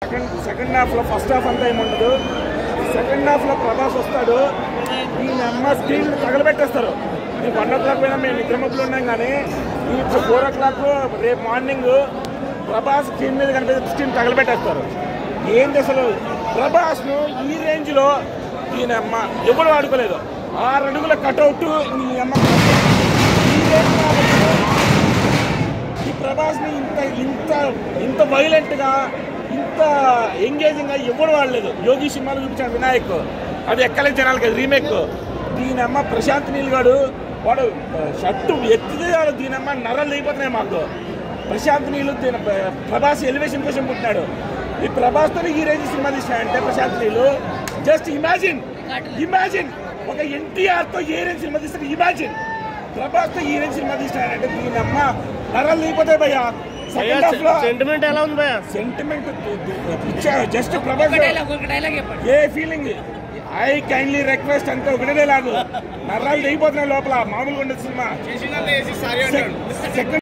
second second హాఫ్లో first half అంతా ఏముండదు సెకండ్ హాఫ్లో ప్రభాస్ వస్తాడు ఈ అమ్మ స్క్రీన్ తగలబెట్టేస్తారు ఈ వన్ ఓ క్లాక్ పైన మేము నిద్రమబ్బులు ఉన్నాం కానీ ఈ ఇప్పుడు ఫోర్ ఓ క్లాక్ రేపు మార్నింగ్ ప్రభాస్ స్క్రీన్ మీద కనిపించే స్క్రీన్ తగలబెట్టేస్తారు ఏంటి అసలు ప్రభాస్ను ఈ రేంజ్లో ఈయన అమ్మ ఎవరు వాడుకోలేదు ఆరు అడుగుల కటౌట్ ఈ అమ్మ ఈ రేంజ్లో ఈ ప్రభాస్ని ఇంత ఇంత ఇంత వైలెంట్గా ఇంత ఎంగేజింగ్గా ఎవడు వాడలేదు యోగి సినిమాలో చూపించాడు వినాయక్ అది ఎక్కలేదు జనాలకి అది రీమేక్ దీనమ్మ ప్రశాంత్ నీల్ గాడు వాడు ఆ, షర్టు ఎత్తితే వాడు దీనమ్మ నరలు అయిపోతున్నాయి మాకు ప్రశాంత్ నీళ్ళు దీని ప్రభాస్ ఎలివేషన్ కోసం పుట్టినాడు ఈ ప్రభాస్తో ఈ రేంజ్ సినిమా తీసినాడంటే ప్రశాంత్ నీళ్ళు జస్ట్ ఇమాజిన్ ఇమాజిన్ ఒక ఎన్టీఆర్తో ఏ రేంజ్ సినిమా తీస్తాడు ఇమాజిన్ ప్రభాస్తో ఈ రేంజ్ సినిమా తీసినాడంటే దీనమ్మ నరాలు అయిపోతాయి భయ్యా సెకండ్ హాఫ్ లో సెంటిమెంట్ ఎలా ఉంది భయ సెంటిమెంట్ జస్ట్ ప్రభాస్ ఏ ఫీలింగ్ ఐ కైండ్లీ రిక్వెస్ట్ అంతే ఒకటే లాగు నరాలు అయిపోతున్నాయి లోపల మామూలుగా ఉండదు సినిమా సెకండ్